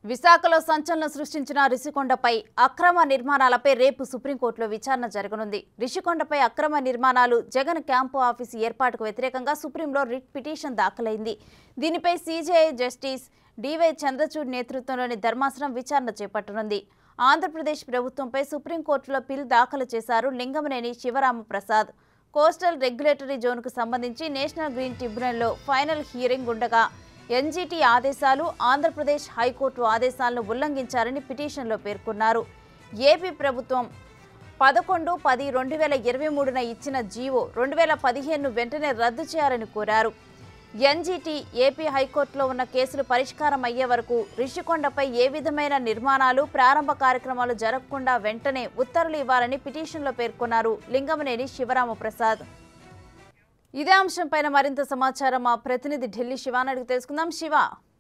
విశాఖలో సంచలనం సృష్టించిన రిషికొండపై అక్రమ నిర్మాణాలపై రేపు సుప్రీంకోర్టులో విచారణ జరగనుంది రిషికొండపై అక్రమ నిర్మాణాలు జగన్ క్యాంపు ఆఫీసు ఏర్పాటుకు వ్యతిరేకంగా సుప్రీంలో రిట్ పిటిషన్ దాఖలైంది దీనిపై సీజేఐ జస్టిస్ డివై చంద్రచూడ్ నేతృత్వంలోని ధర్మాసనం విచారణ చేపట్టనుంది ఆంధ్రప్రదేశ్ ప్రభుత్వంపై సుప్రీంకోర్టులో పిల్ దాఖలు చేశారు లింగమనేని శివరామ ప్రసాద్ కోస్టల్ రెగ్యులేటరీ జోన్కు సంబంధించి నేషనల్ గ్రీన్ ట్రిబ్యునల్లో ఫైనల్ హియరింగ్ ఉండగా ఎన్జీటీ ఆదేశాలు ఆంధ్రప్రదేశ్ హైకోర్టు ఆదేశాలను ఉల్లంఘించారని పిటిషన్లో పేర్కొన్నారు ఏపీ ప్రభుత్వం పదకొండు పది రెండు వేల ఇరవై మూడున ఇచ్చిన జీవో రెండు వేల పదిహేను వెంటనే రద్దు చేయాలని కోరారు ఎన్జీటీ ఏపీ హైకోర్టులో ఉన్న కేసులు పరిష్కారం అయ్యే వరకు రిషికొండపై ఏ విధమైన నిర్మాణాలు ప్రారంభ కార్యక్రమాలు జరగకుండా వెంటనే ఉత్తర్వులు ఇవ్వాలని పిటిషన్లో పేర్కొన్నారు లింగమనేని శివరామ ప్రసాద్ ఇదే అంశంపైన మరింత సమాచారం మా ప్రతినిధి ఢిల్లీ శివానడికి తెలుసుకుందాం శివ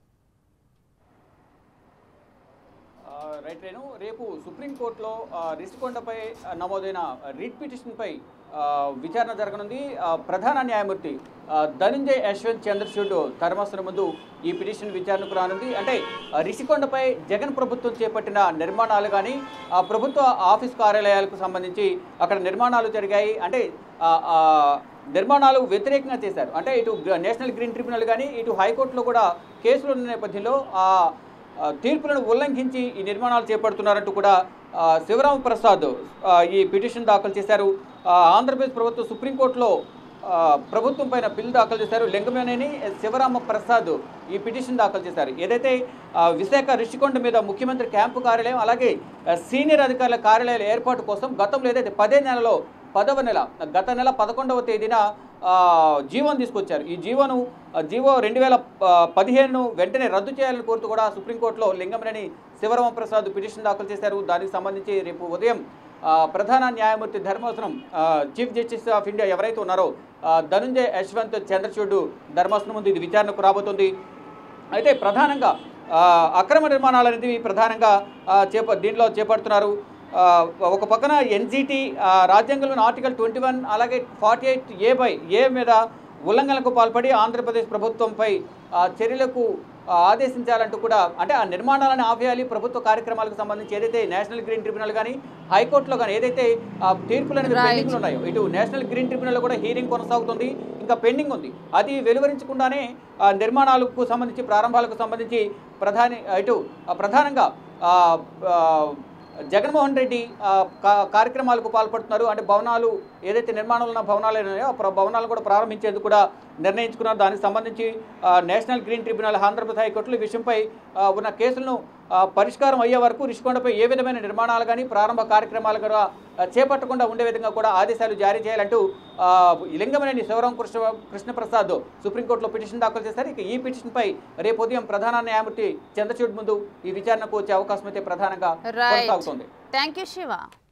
ఆ, రైట్ రేణు రేపు సుప్రీంకోర్టులో ఆ, రిషికొండపై ఆ, నమోదైన రిట్ పిటిషన్పై ఆ, విచారణ జరగనుంది ఆ, ప్రధాన న్యాయమూర్తి ఆ, ధనంజయ్ యశ్వంత్ చంద్రచూడ్ ధర్మాసనం ముందు ఈ పిటిషన్ విచారణకు రానుంది అంటే ఆ, రిషికొండపై జగన్ ప్రభుత్వం చేపట్టిన నిర్మాణాలు కానీ ఆ ప్రభుత్వ ఆఫీస్ కార్యాలయాలకు సంబంధించి అక్కడ నిర్మాణాలు జరిగాయి అంటే ఆ, ఆ, నిర్మాణాలు వ్యతిరేకంగా చేశారు అంటే ఇటు గ్ర- నేషనల్ గ్రీన్ ట్రిబ్యునల్ కానీ ఇటు హైకోర్టులో కూడా కేసులు ఉన్న నేపథ్యంలో ఆ ఆ, తీర్పులను ఉల్లంఘించి ఈ నిర్మాణాలు చేపడుతున్నారంటూ కూడా ఆ, శివరామ ప్రసాద్ ఆ, ఈ పిటిషన్ దాఖలు చేశారు ఆ, ఆంధ్రప్రదేశ్ ప్రభుత్వం సుప్రీంకోర్టులో ఆ, ప్రభుత్వం పైన బిల్లు దాఖలు చేశారు లింగమేనేని శివరామ ప్రసాద్ ఈ పిటిషన్ దాఖలు చేశారు ఏదైతే ఆ, విశాఖ రిషికొండ మీద ముఖ్యమంత్రి క్యాంపు కార్యాలయం అలాగే ఆ, సీనియర్ అధికారుల కార్యాలయాల ఏర్పాటు కోసం గతంలో ఏదైతే పదే నెలలో పదవ నెల గత నెల పదకొండవ తేదీన ఆ, జీవోను తీసుకొచ్చారు ఈ జీవోను ఆ, జీవో రెండు వేల పదిహేను వెంటనే రద్దు చేయాలని కోరుతూ కూడా సుప్రీంకోర్టులో లింగమనేని శివరామ ప్రసాద్ పిటిషన్ దాఖలు చేశారు దానికి సంబంధించి రేపు ఉదయం ఆ, ప్రధాన న్యాయమూర్తి ధర్మాసనం ఆ, చీఫ్ జస్టిస్ ఆఫ్ ఇండియా ఎవరైతే ఉన్నారో ఆ, ధనుంజయ్ యశ్వంత్ చంద్రచూడ్ ధర్మాసనం ముందు ఇది విచారణకు రాబోతుంది అయితే ప్రధానంగా ఆ, అక్రమ నిర్మాణాలు అనేది ప్రధానంగా ఆ, చేప దీనిలో చేపడుతున్నారు ఆ, ఒక పక్కన ఎన్జిటి రాజ్యాంగంలోని ఆర్టికల్ ట్వంటీ వన్ అలాగే forty eight A by A మీద ఉల్లంఘనలకు పాల్పడి ఆంధ్రప్రదేశ్ ప్రభుత్వంపై ఆ, చర్యలకు ఆ, ఆదేశించాలంటూ కూడా అంటే ఆ నిర్మాణాలను ఆపేయాలి ప్రభుత్వ కార్యక్రమాలకు సంబంధించి ఏదైతే నేషనల్ గ్రీన్ ట్రిబ్యునల్ కానీ హైకోర్టులో కానీ ఏదైతే ఆ, తీర్పులు అనేది Right. పెండింగ్లు ఉన్నాయో ఇటు నేషనల్ గ్రీన్ ట్రిబ్యునల్ కూడా హీరింగ్ కొనసాగుతుంది ఇంకా పెండింగ్ ఉంది అది వెలువరించకుండానే ఆ, నిర్మాణాలకు సంబంధించి ప్రారంభాలకు సంబంధించి ప్రధాని ఇటు ఆ, ప్రధానంగా ఆ, ఆ, జగన్మోహన్ రెడ్డి ఆ, కా- కార్యక్రమాలకు పాల్పడుతున్నారు అంటే భవనాలు ఏదైతే నిర్మాణాలు ఉన్న భవనాలు ఉన్నాయో ఆ ప్ర- భవనాలు కూడా ప్రారంభించేందుకు కూడా నిర్ణయించుకున్నారు దానికి సంబంధించి ఆ, నేషనల్ గ్రీన్ ట్రిబ్యునల్ ఆంధ్రప్రదేశ్ హైకోర్టులు ఈ విషయంపై ఆ, ఉన్న కేసులను ఆ, పరిష్కారం అయ్యే వరకు రిషికొండపై ఏ విధమైన నిర్మాణాలు కానీ ప్రారంభ కార్యక్రమాలు కూడా ఆ, చేపట్టకుండా ఉండే విధంగా కూడా ఆదేశాలు జారీ చేయాలంటూ ఆ, లింగమనేని శివరాం కృష్ణ కృష్ణప్రసాద్ సుప్రీంకోర్టులో పిటిషన్ దాఖలు చేశారు ఇక ఈ పిటిషన్పై రేపు ఉదయం ప్రధాన న్యాయమూర్తి చంద్రచూడ్ ముందు ఈ విచారణకు వచ్చే అవకాశం అయితే ప్రధానంగా రైట్ కొనసాగుతోంది థ్యాంక్ యూ శివ